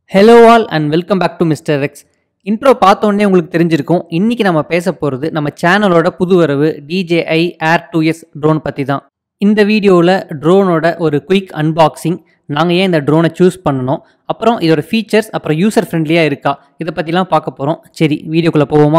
hello all and welcome back to mister X intro பார்த்தோன்னே உங்களுக்கு தெரிஞ்சிருக்கும் இன்றைக்கி நம்ம பேச போகிறது நம்ம சேனலோட புது வரவு DJI Air two S drone பற்றி தான் இந்த வீடியோவில் ட்ரோனோட ஒரு குயிக் அன்பாக்சிங் நாங்கள் ஏன் இந்த ட்ரோனை சூஸ் பண்ணணும் அப்புறம் இதோட ஃபீச்சர்ஸ் அப்புறம் யூசர் ஃப்ரெண்ட்லியாக இருக்கா இதை பற்றிலாம் பார்க்க போகிறோம் சரி வீடியோக்குள்ளே போவோமா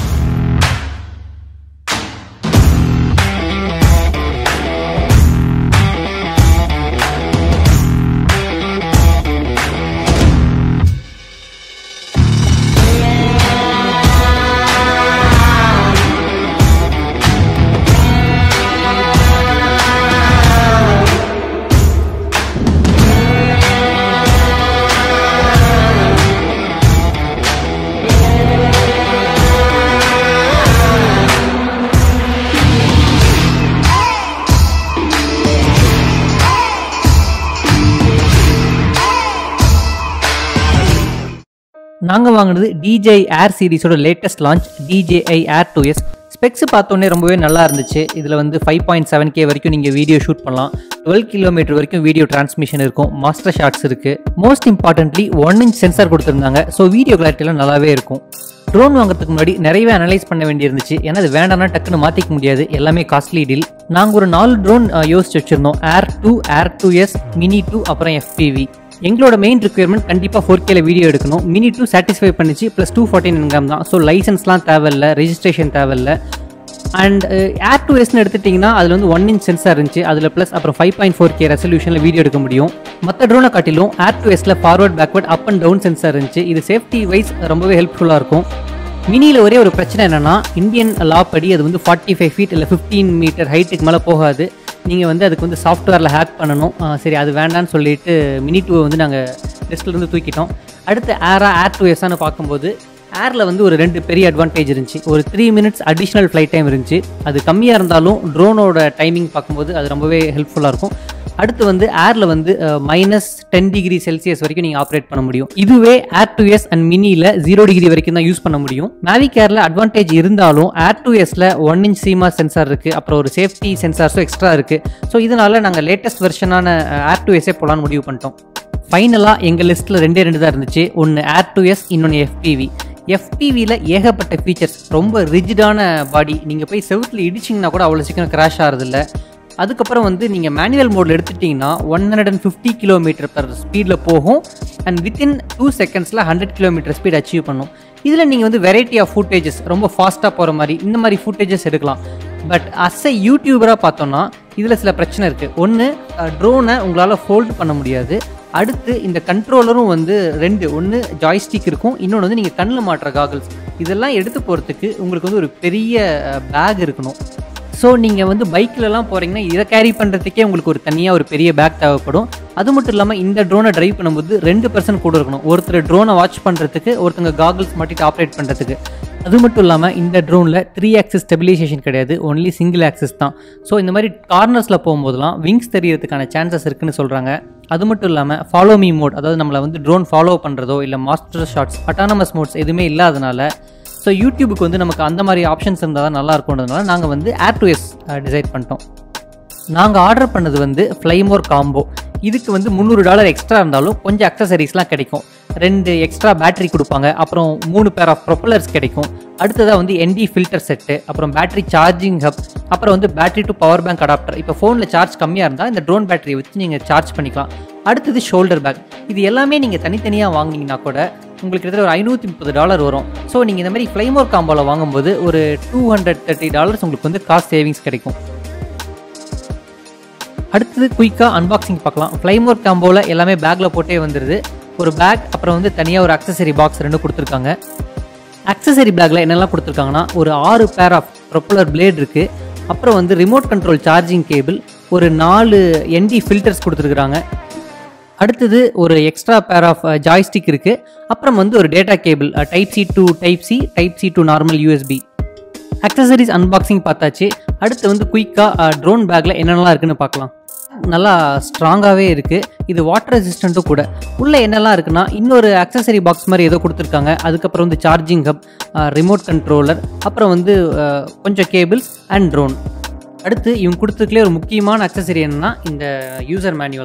நாங்கள் வாங்கினது DJI ஏர் சீரிஸோட latest launch DJI Air two S specs பார்த்தோன்னே ரொம்பவே நல்லா இருந்துச்சு இதில் வந்து ஃபைவ் பாயிண்ட் செவன் கே வரைக்கும் நீங்கள் வீடியோ ஷூட் பண்ணலாம் டுவெல் கிலோமீட்டர் வரைக்கும் வீடியோ டிரான்ஸ்மிஷன் இருக்கும் மாஸ்டர் ஷாட்ஸ் இருக்குது most importantly one inch sensor கொடுத்துருந்தாங்க ஸோ வீடியோ கிளாரிட்டிலாம் நல்லாவே இருக்கும் ட்ரோன் வாங்குறதுக்கு முன்னாடி நிறையவே அனலைஸ் பண்ண வேண்டியிருந்துச்சு ஏன்னா அது வேண்டாம்னா டக்குன்னு மாற்றிக்க முடியாது எல்லாமே காஸ்ட்லி டீல் நாங்கள் ஒரு நாலு ட்ரோன் யோசிச்சு வச்சுருந்தோம் Air two Air two S mini two அப்புறம் எஃபிவி எங்களோட மெயின் ரிக்குயர்மெண்ட் கண்டிப்பாக ஃபோர் கேல வீடியோ எடுக்கணும் மினி டூ சாட்டிஸ்ஃபை பண்ணிச்சு ப்ளஸ் டூ ஃபார்ட்டின் இன்கம் தான் ஸோ லைசன்ஸ்லாம் தேவையில்ல ரெஜிஸ்ட்ரேஷன் தேவையில்ல அண்ட் ஏர் டூ எஸ்னு எடுத்துட்டிங்கன்னா அதில் வந்து ஒன் இன்ச் சென்சார் இருந்துச்சு அதில் ப்ளஸ் அப்புறம் ஃபைவ் பாயிண்ட் ஃபோர் கே ரெசல்யூஷனில் வீடியோ எடுக்க முடியும் மற்ற ட்ரோனை காட்டிலும் ஏர் டூ எஸ்ல forward backward up and down sensor இருந்துச்சு இது சேஃப்டி வைஸ் ரொம்பவே ஹெல்ப்ஃபுல்லாக இருக்கும் மினியில் ஒரே ஒரு பிரச்சனை என்னன்னா இந்தியன் லா படி அது வந்து ஃபார்ட்டி ஃபைவ் ஃபீட் இல்லை ஃபிஃப்டீன் மீட்டர் ஹைட்டுக்கு மேலே போகாது நீங்கள் வந்து அதுக்கு வந்து சாஃப்ட்வேரில் ஹேக் பண்ணணும் ஆ, சரி அது வேண்டான்னு சொல்லிட்டு மினி டூவை வந்து நாங்கள் லிஸ்ட்லேருந்து தூக்கிட்டோம் அடுத்து ஏரா ஏர் டூ எஸ்ஸான்னு பார்க்கும்போது ஏரில் வந்து ஒரு ரெண்டு பெரிய அட்வான்டேஜ் இருந்துச்சு ஒரு three minutes additional flight time இருந்துச்சு அது கம்மியாக இருந்தாலும் ட்ரோனோட டைமிங் பார்க்கும்போது அது ரொம்பவே ஹெல்ப்ஃபுல்லாக இருக்கும் அடுத்து வந்து ஏரில் வந்து மைனஸ் டென் டிகிரி செல்சியஸ் வரைக்கும் நீங்கள் ஆப்ரேட் பண்ண முடியும் இதுவே ஏர் டூ எஸ் அண்ட் மினியில் ஜீரோ டிகிரி வரைக்கும் தான் யூஸ் பண்ண முடியும் மேவிக் ஏரில் அட்வான்டேஜ் இருந்தாலும் ஏர் டூ எஸ்ல ஒன் இன்ச் சீமா சென்சார் இருக்குது அப்புறம் ஒரு சேஃப்டி சென்சார்ஸும் எக்ஸ்ட்ரா இருக்குது ஸோ இதனால நாங்கள் லேட்டஸ்ட் வெர்ஷனான ஏர் டூ எஸ்ஸே போகலான்னு முடிவு பண்ணிட்டோம் ஃபைனலாக எங்கள் லிஸ்ட்டில் ரெண்டே ரெண்டு தான் இருந்துச்சு ஒன்று ஏர் டூ எஸ் இன்னொன்று எஃபிவி எஃபிவியில் ஏகப்பட்ட ஃபீச்சர்ஸ் ரொம்ப ரிஜிடான பாடி நீங்கள் போய் செவுத்தில் இடிச்சிங்கன்னா கூட அவ்வளோ சீக்கிரம் கிராஷ் ஆகிறதில்ல அதுக்கப்புறம் வந்து நீங்கள் மேனுவல் மோடில் எடுத்துட்டிங்கன்னா one hundred and fifty kilometre per ஸ்பீடில் போகும் அண்ட் வித்தின் டூ செகண்ட்ஸில் ஹண்ட்ரட் கிலோமீட்டர் ஸ்பீட் அச்சீவ் பண்ணும் இதில் நீங்கள் வந்து வெரைட்டி ஆஃப் ஃபுட்டேஜஸ் ரொம்ப ஃபாஸ்ட்டாக போகிற மாதிரி இந்த மாதிரி ஃபுட்டேஜஸ் எடுக்கலாம் பட் அஸ் எ யூடியூபராக பார்த்தோன்னா இதில் சில பிரச்சனை இருக்குது ஒன்று ட்ரோனை உங்களால் ஃபோல்ட் பண்ண முடியாது அடுத்து இந்த கண்ட்ரோலரும் வந்து ரெண்டு ஒன்று ஜாய்ஸ்டிக் இருக்கும் இன்னொன்று வந்து நீங்கள் கண்ணில் மாட்டுற காகல்ஸ் இதெல்லாம் எடுத்து போகிறதுக்கு உங்களுக்கு வந்து ஒரு பெரிய பேக் இருக்கணும் ஸோ நீங்கள் வந்து பைக்கிலலாம் போகிறீங்கன்னா இதை கேரி பண்ணுறதுக்கே உங்களுக்கு ஒரு தனியாக ஒரு பெரிய பேக் தேவைப்படும் அது மட்டும் இல்லாமல் இந்த ட்ரோனை டிரைவ் பண்ணும்போது ரெண்டு பர்சன்ட் கூட இருக்கணும் ஒருத்தர் ட்ரோனை வாட்ச் பண்ணுறதுக்கு ஒருத்தங்க காகல்ஸ் மாட்டிட்டு ஆப்ரேட் பண்ணுறதுக்கு அது மட்டும் இல்லாமல் இந்த ட்ரோனில் த்ரீ ஆக்சஸ் ஸ்டெபிலைசேஷன் கிடையாது ஒன்லி சிங்கிள் ஆக்சஸ் தான் ஸோ இந்த மாதிரி கார்னர்ஸில் போகும்போதெல்லாம் விங்ஸ் தெரியறதுக்கான சான்சஸ் இருக்குன்னு சொல்கிறாங்க அது மட்டும் இல்லாமல் ஃபாலோ மீ மோட் அதாவது நம்மளை வந்து ட்ரோன் ஃபாலோ பண்ணுறதோ இல்லை மாஸ்டர் ஷாட்ஸ் அட்டானமஸ் மோட்ஸ் எதுவுமே இல்லாதனால ஸோ யூடியூபுக்கு வந்து நமக்கு அந்த மாதிரி ஆப்ஷன்ஸ் இருந்தால் தான் நல்லா இருக்கும்ன்றதுனால நாங்கள் வந்து ஏர் டு எஸ் டிசைட் பண்ணிட்டோம் நாங்கள் ஆர்டர் பண்ணது வந்து ஃப்ளைமோர் காம்போ இதுக்கு வந்து முந்நூறு டாலர் எக்ஸ்ட்ரா இருந்தாலும் கொஞ்சம் அக்சசரிஸ்லாம் கிடைக்கும் ரெண்டு எக்ஸ்ட்ரா பேட்டரி கொடுப்பாங்க அப்புறம் மூணு பேர் ஆஃப் ப்ரொப்பலர்ஸ் கிடைக்கும் அடுத்ததாக வந்து என்டி ஃபில்டர் செட்டு அப்புறம் பேட்டரி சார்ஜிங் ஹப் அப்புறம் வந்து battery to power bank adapter இப்போ ஃபோனில் சார்ஜ் கம்மியாக இருந்தால் இந்த ட்ரோன் பேட்டரியை வச்சு நீங்கள் சார்ஜ் பண்ணிக்கலாம் அடுத்தது ஷோல்டர் பேக் இது எல்லாமே நீங்கள் தனித்தனியாக வாங்கினீங்கன்னா கூட உங்களுக்கு கிட்டத்தட்ட ஒரு ஐநூற்றி முப்பது டாலர் வரும் ஸோ நீங்கள் இந்த மாதிரி ஃப்ளைமோர் காம்போவில் வாங்கும்போது ஒரு டூ ஹண்ட்ரட் தேர்ட்டி டாலர்ஸ் உங்களுக்கு வந்து காஸ்ட் சேவிங்ஸ் கிடைக்கும் அடுத்தது குயிக்காக அன்பாக்சிங் பார்க்கலாம் ஃப்ளைமோர் காம்போவில் எல்லாமே பேக்கில் போட்டே வந்துடுது ஒரு பேக் அப்புறம் வந்து தனியாக ஒரு அக்சசரி பாக்ஸ் ரெண்டு கொடுத்துருக்காங்க அக்சசரி பேக்கில் என்னெல்லாம் கொடுத்துருக்காங்கன்னா ஒரு ஆறு பேர் ஆஃப் ப்ரொப்பலர் பிளேட் இருக்குது அப்புறம் வந்து ரிமோட் கண்ட்ரோல் சார்ஜிங் கேபிள் ஒரு நாலு என்டி ஃபில்டர்ஸ் கொடுத்துருக்குறாங்க அடுத்தது ஒரு எக்ஸ்ட்ரா பேர் ஆஃப் ஜாய்ஸ்டிக் இருக்குது அப்புறம் வந்து ஒரு data cable type C to type C type C to normal USB accessories unboxing பார்த்தாச்சு அடுத்து வந்து குயிக்காக ட்ரோன் பேக்கில் என்னென்னலாம் இருக்குன்னு பார்க்கலாம் நல்லா ஸ்ட்ராங்காகவே இருக்குது இது வாட்டர் ரெசிஸ்டண்ட்டும் கூட உள்ளே என்னெல்லாம் இருக்குன்னா இன்னொரு அக்சசரி பாக்ஸ் மாதிரி ஏதோ கொடுத்துருக்காங்க அதுக்கப்புறம் வந்து சார்ஜிங் ஹப் ரிமோட் கண்ட்ரோலர் அப்புறம் வந்து அஹ், கொஞ்சம் கேபிள்ஸ் அண்ட் ட்ரோன் அடுத்து இவங்க கொடுத்ததுக்குள்ளே ஒரு முக்கியமான அக்சசரி என்னன்னா இந்த யூசர் மேனுவல் தான்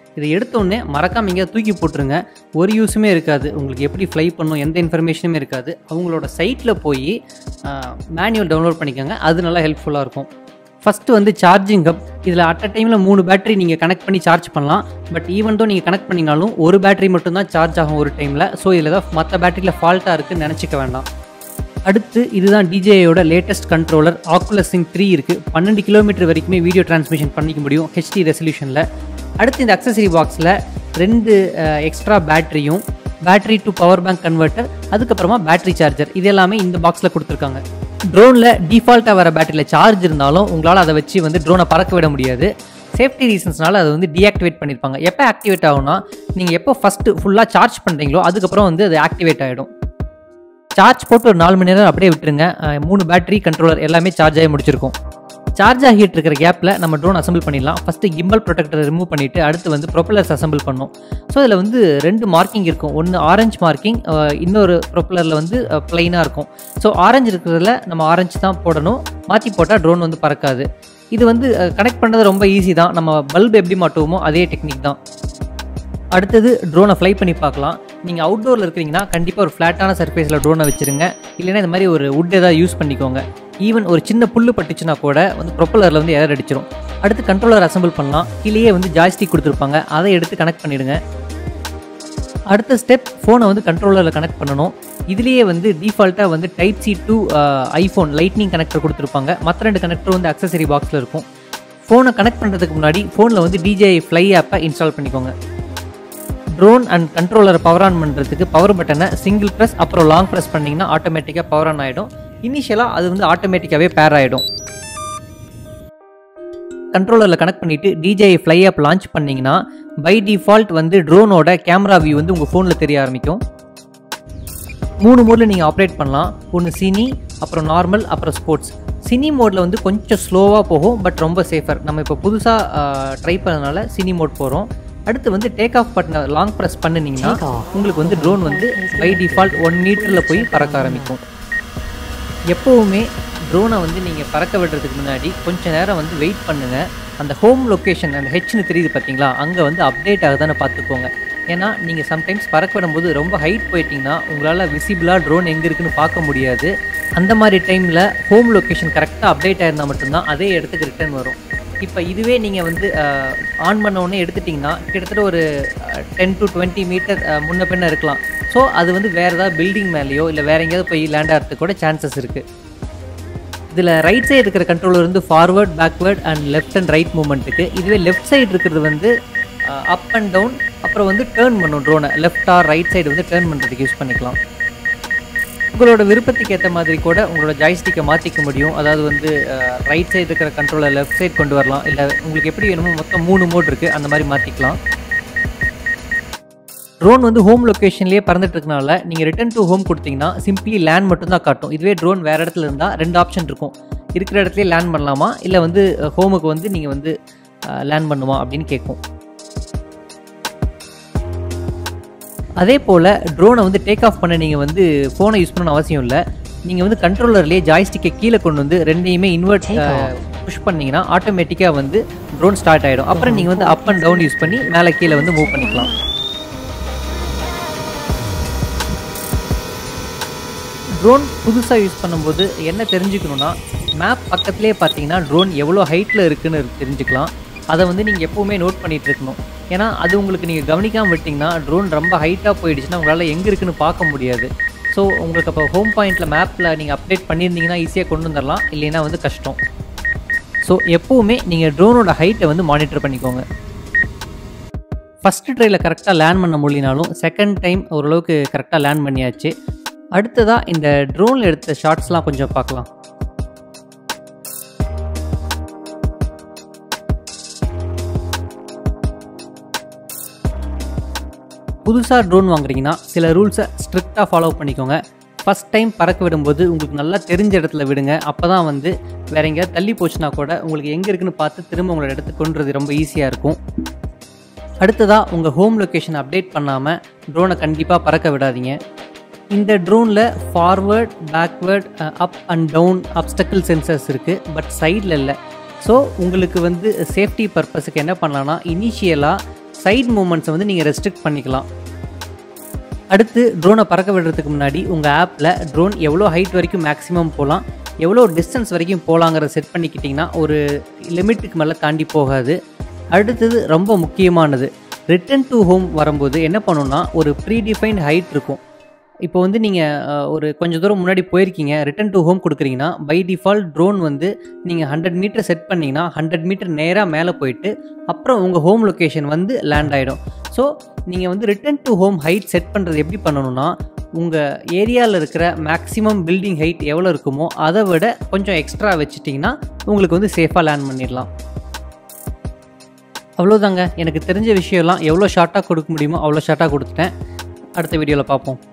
இதை எடுத்தோடனே மறக்காம எங்கேயாவது தூக்கி போட்டுருங்க ஒரு யூஸுமே இருக்காது உங்களுக்கு எப்படி ஃப்ளை பண்ணும் எந்த இன்ஃபர்மேஷனுமே இருக்காது அவங்களோட சைட்டில் போய் மேனுவல் டவுன்லோட் பண்ணிக்கோங்க அது நல்லா ஹெல்ப்ஃபுல்லாக இருக்கும் ஃபஸ்ட்டு வந்து சார்ஜிங் கப் இதில் அட் அ டைமில் மூணு பேட்டரி நீங்கள் கனெக்ட் பண்ணி சார்ஜ் பண்ணலாம் பட் ஈவன் தோ நீங்கள் கனெக்ட் பண்ணினாலும் ஒரு பேட்டரி மட்டும்தான் சார்ஜ் ஆகும் ஒரு டைமில் ஸோ இதில் தான் மற்ற பேட்டரியில் ஃபால்ட்டாக இருக்குன்னு நினச்சிக்க வேண்டாம் அடுத்து இதுதான் டிஜேயோட latest controller OcuSync three இருக்குது பன்னெண்டு கிலோமீட்டர் வரைக்குமே வீடியோ டிரான்ஸ்மிஷன் பண்ணிக்க முடியும் ஹெச்டி ரெசல்யூஷனில் அடுத்து இந்த அக்சசரி பாக்ஸில் ரெண்டு எக்ஸ்ட்ரா பேட்டரியும் battery to power bank converter அதுக்கப்புறமா பேட்டரி சார்ஜர் இது எல்லாமே இந்த பாக்ஸில் கொடுத்துருக்காங்க ட்ரோனில் டிஃபால்ட்டாக வர பேட்டரியில் சார்ஜ் இருந்தாலும் உங்களால் அதை வச்சு வந்து ட்ரோனை பறக்க விட முடியாது சேஃப்டி ரீசன்ஸ்னால அதை வந்து டீஆக்டிவேட் பண்ணியிருப்பாங்க எப்போ ஆக்டிவேட் ஆகும்னா நீங்கள் எப்போ ஃபஸ்ட்டு ஃபுல்லாக சார்ஜ் பண்ணுறீங்களோ அதுக்கப்புறம் வந்து அது ஆக்டிவேட் ஆகிடும் சார்ஜ் போட்டு ஒரு நாலு மணி நேரம் அப்படியே விட்டுருங்க அஹ் மூணு பேட்டரி கண்ட்ரோலர் எல்லாமே சார்ஜ் ஆகி முடிச்சிருக்கும் சார்ஜ் ஆகிட்டு இருக்கிற கேப்பில் நம்ம ட்ரோன் அசம்பிள் பண்ணிடலாம் ஃபஸ்ட்டு கிம்பல் ப்ரொடெக்டரை ரிமூவ் பண்ணிவிட்டு அடுத்து வந்து ப்ரொப்பலர்ஸ் அசம்பிள் பண்ணோம் ஸோ இதில் வந்து ரெண்டு மார்க்கிங் இருக்கும் ஒன்று ஆரஞ்சு மார்க்கிங் இன்னொரு ப்ரொப்பலரில் வந்து ப்ளைனாக இருக்கும் ஸோ ஆரஞ்சு இருக்கிறதுல நம்ம ஆரஞ்சு தான் போடணும் மாற்றி போட்டால் ட்ரோன் வந்து பறக்காது இது வந்து கனெக்ட் பண்ணுறது ரொம்ப ஈஸி தான் நம்ம பல்ப் எப்படி மாட்டுவோமோ அதே டெக்னிக் தான் அடுத்தது ட்ரோனை ஃப்ளை பண்ணி பார்க்கலாம் நீங்கள் அவுட்டோரில் இருக்கிறீங்கன்னா கண்டிப்பாக ஒரு ஃப்ளாட்டான சர்ஃபேஸில் ட்ரோனை வச்சுருங்க இல்லைன்னா இந்த மாதிரி ஒரு wood ஏதாவது யூஸ் பண்ணிக்கோங்க ஈவன் ஒரு சின்ன புல்லு பட்டுச்சுன்னா கூட வந்து ப்ரொப்பலரில் வந்து எரர் அடிச்சிடும் அடுத்து கண்ட்ரோலர் அசம்பிள் பண்ணலாம் கீழேயே வந்து ஜாய்ஸ்டிக் கொடுத்துருப்பாங்க அதை எடுத்து கனெக்ட் பண்ணிவிடுங்க அடுத்த ஸ்டெப் ஃபோனை வந்து கண்ட்ரோலரில் கனெக்ட் பண்ணணும் இதுலேயே வந்து டிஃபால்ட்டாக வந்து type C to iPhone lightning connector கொடுத்துருப்பாங்க மற்ற ரெண்டு கனெக்டர் வந்து அக்சசரி பாக்ஸில் இருக்கும் ஃபோனை கனெக்ட் பண்ணுறதுக்கு முன்னாடி ஃபோனில் வந்து டிஜே ஃப்ளை ஆப்பை இன்ஸ்டால் பண்ணிக்கோங்க ட்ரோன் அண்ட் கண்ட்ரோலரை பவர் ஆன் பண்ணுறதுக்கு பவர் பட்டனை சிங்கிள் ப்ரெஸ் அப்புறம் லாங் ப்ரெஸ் பண்ணிங்கன்னா ஆட்டோமேட்டிக்காக பவர் ஆன் ஆகிடும் இனிஷியலாக அது வந்து ஆட்டோமேட்டிக்காகவே பேர் ஆகிடும் கண்ட்ரோலரில் கனெக்ட் பண்ணிவிட்டு டிஜே ஃப்ளை ஆப் லான்ச் பண்ணிங்கன்னா பை டிஃபால்ட் வந்து ட்ரோனோட கேமரா வியூ வந்து உங்கள் ஃபோனில் தெரிய ஆரம்பிக்கும் மூணு மோடில் நீங்கள் ஆப்ரேட் பண்ணலாம் ஒன்று சினி அப்புறம் நார்மல் அப்புறம் ஸ்போர்ட்ஸ் சினி மோடில் வந்து கொஞ்சம் ஸ்லோவாக போகும் பட் ரொம்ப சேஃபர் நம்ம இப்போ புதுசாக ட்ரை பண்ணதுனால சினி மோட் போகிறோம் அடுத்து வந்து டேக் ஆஃப் பட்டனை லாங் ப்ரெஸ் பண்ணினீங்கன்னா உங்களுக்கு வந்து ட்ரோன் வந்து பை டிஃபால்ட் ஒன் மீட்டரில் போய் பறக்க ஆரம்பிக்கும் எப்போவுமே ட்ரோனை வந்து நீங்கள் பறக்க விடுறதுக்கு முன்னாடி கொஞ்ச நேரம் வந்து வெயிட் பண்ணுங்கள் அந்த ஹோம் லொக்கேஷன் அந்த ஹெச்னு தெரியுது பார்த்தீங்களா அங்கே வந்து அப்டேட் ஆகுதான்னு பார்த்துக்கோங்க ஏன்னா நீங்கள் சம்டைம்ஸ் பறக்க விடும்போது ரொம்ப ஹைட் போயிட்டீங்கன்னா உங்களால் விசிபிளாக ட்ரோன் எங்கே இருக்குன்னு பார்க்க முடியாது அந்த மாதிரி டைமில் ஹோம் லொக்கேஷன் கரெக்டாக அப்டேட் ஆயிருந்தால் மட்டும்தான் அதே இடத்துக்கு ரிட்டர்ன் வரும் இப்போ இதுவே நீங்கள் வந்து ஆன் பண்ண உடனே எடுத்துட்டிங்கன்னா கிட்டத்தட்ட ஒரு டென் டு டுவெண்ட்டி மீட்டர் முன்ன பின்ன இருக்கலாம் ஸோ அது வந்து வேறு ஏதாவது பில்டிங் மேலேயோ இல்லை வேறு எங்கேயாவது போய் லேண்ட் ஆகிறதுக்கு கூட சான்சஸ் இருக்குது இதில் ரைட் சைடு இருக்கிற கண்ட்ரோலர் வந்து forward backward and left and right மூமெண்ட்டுக்கு இதுவே லெஃப்ட் சைடு இருக்கிறது வந்து அப் அண்ட் டவுன் அப்புறம் வந்து டேர்ன் பண்ணும் ட்ரோனை லெஃப்ட் ஆர் ரைட் சைடு வந்து டேர்ன் பண்ணுறதுக்கு யூஸ் பண்ணிக்கலாம் உங்களோட விருப்பத்துக்கு ஏற்ற மாதிரி கூட உங்களோட ஜாய்ஸ்டிக்கை மாற்றிக்க முடியும் அதாவது வந்து ரைட் சைடு இருக்கிற கண்ட்ரோலை லெஃப்ட் சைடு கொண்டு வரலாம் இல்லை உங்களுக்கு எப்படி வேணுமோ மொத்தம் மூணு மோட் இருக்குது அந்த மாதிரி மாற்றிக்கலாம் ட்ரோன் வந்து ஹோம் லொக்கேஷன்லேயே பறந்துட்டு இருக்கனால நீங்கள் ரிட்டன் டு ஹோம் கொடுத்தீங்கன்னா சிம்பிளி லேண்ட் மட்டும்தான் காட்டும் இதுவே ட்ரோன் வேறு இடத்துல இருந்தால் ரெண்டு ஆப்ஷன் இருக்கும் இருக்கிற இடத்துலயே லேண்ட் பண்ணலாமா இல்லை வந்து ஹோமுக்கு வந்து நீங்கள் வந்து லேண்ட் பண்ணுமா அப்படின்னு கேட்கும் அதே போல் ட்ரோனை வந்து டேக் ஆஃப் பண்ண நீங்கள் வந்து ஃபோனை யூஸ் பண்ணணும் அவசியம் இல்லை நீங்கள் வந்து கண்ட்ரோலர்லேயே ஜாய்ஸ்டிக்கை கீழே கொண்டு வந்து ரெண்டையுமே இன்வெர்ட் புஷ் பண்ணீங்கன்னா ஆட்டோமேட்டிக்காக வந்து ட்ரோன் ஸ்டார்ட் ஆகிடும் அப்புறம் நீங்கள் வந்து அப் அண்ட் டவுன் யூஸ் பண்ணி மேலே கீழே வந்து மூவ் பண்ணிக்கலாம் ட்ரோன் புதுசாக யூஸ் பண்ணும்போது என்ன தெரிஞ்சுக்கணுன்னா மேப் பக்கத்துலேயே பார்த்தீங்கன்னா ட்ரோன் எவ்வளோ ஹைட்டில் இருக்குன்னு தெரிஞ்சுக்கலாம் அதை வந்து நீங்கள் எப்போவுமே நோட் பண்ணிகிட்டு இருக்கணும் ஏன்னா அது உங்களுக்கு நீங்கள் கவனிக்காமல் விட்டிங்கன்னா ட்ரோன் ரொம்ப ஹைட்டாக போயிடுச்சுன்னா உங்களால் எங்கே இருக்குன்னு பார்க்க முடியாது ஸோ உங்களுக்கு அப்போ ஹோம் பாயிண்டில் மேப்பில் நீங்கள் அப்டேட் பண்ணியிருந்தீங்கன்னா ஈஸியாக கொண்டு வந்துடலாம் இல்லைன்னா வந்து கஷ்டம் ஸோ எப்போவுமே நீங்கள் ட்ரோனோட ஹைட்டை வந்து மானிட்டர் பண்ணிக்கோங்க ஃபஸ்ட்டு ட்ரையில் கரெக்டாக லேண்ட் பண்ண முடியினாலும் செகண்ட் டைம் ஓரளவுக்கு கரெக்டாக லேண்ட் பண்ணியாச்சு அடுத்ததாக இந்த ட்ரோனில் எடுத்த ஷார்ட்ஸ்லாம் கொஞ்சம் பார்க்கலாம் புதுசாக ட்ரோன் வாங்குறீங்கன்னா சில ரூல்ஸை ஸ்ட்ரிக்டாக ஃபாலோ பண்ணிக்கோங்க ஃபஸ்ட் டைம் பறக்க விடும்போது உங்களுக்கு நல்லா தெரிஞ்ச இடத்துல விடுங்க அப்போ தான் வந்து வேற எங்கேயாவது தள்ளி போச்சுன்னா கூட உங்களுக்கு எங்கே இருக்குன்னு பார்த்து திரும்ப உங்களோட இடத்துக்கு கொண்டுறது ரொம்ப ஈஸியாக இருக்கும் அடுத்ததாக உங்கள் ஹோம் லொக்கேஷன் அப்டேட் பண்ணாமல் ட்ரோனை கண்டிப்பாக பறக்க விடாதீங்க இந்த ட்ரோனில் forward backward up and down obstacle sensors இருக்குது பட் சைடில் இல்லை ஸோ உங்களுக்கு வந்து சேஃப்டி பர்பஸுக்கு என்ன பண்ணலான்னா இனிஷியலாக சைட் மூமெண்ட்ஸை வந்து நீங்கள் ரெஸ்ட்ரிக்ட் பண்ணிக்கலாம் அடுத்து ட்ரோனை பறக்க விடுறதுக்கு முன்னாடி உங்கள் ஆப்பில் ட்ரோன் எவ்வளோ ஹைட் வரைக்கும் மேக்ஸிமம் போகலாம் எவ்வளோ டிஸ்டன்ஸ் வரைக்கும் போகலாங்கிறத செட் பண்ணிக்கிட்டிங்கன்னா ஒரு லிமிட்டுக்கு மேலே தாண்டி போகாது அடுத்தது ரொம்ப முக்கியமானது ரிட்டன் டு ஹோம் வரும்போது என்ன பண்ணணும்னா ஒரு ப்ரீடிஃபைன்ட் ஹைட் இருக்கும் இப்போ வந்து நீங்கள் ஒரு கொஞ்சம் தூரம் முன்னாடி போயிருக்கீங்க ரிட்டன் டு ஹோம் கொடுக்குறீங்கன்னா பை டிஃபால்ட் ட்ரோன் வந்து நீங்கள் ஹண்ட்ரட் மீட்டர் செட் பண்ணிங்கன்னா ஹண்ட்ரட் மீட்டர் நேராக மேலே போயிட்டு அப்புறம் உங்கள் ஹோம் லொக்கேஷன் வந்து லேண்ட் ஆகிடும் ஸோ நீங்கள் வந்து return to home height set பண்ணுறது எப்படி பண்ணணும்னா உங்கள் ஏரியாவில் இருக்கிற மேக்ஸிமம் பில்டிங் ஹைட் எவ்வளோ இருக்குமோ அதை விட கொஞ்சம் எக்ஸ்ட்ரா வச்சுட்டிங்கன்னா உங்களுக்கு வந்து சேஃபாக லேண்ட் பண்ணிடலாம் அவ்வளோதாங்க எனக்கு தெரிஞ்ச விஷயம்லாம் எவ்வளோ ஷார்ட்டாக கொடுக்க முடியுமோ அவ்வளோ ஷார்ட்டாக கொடுத்துட்டேன் அடுத்த வீடியோவில் பார்ப்போம்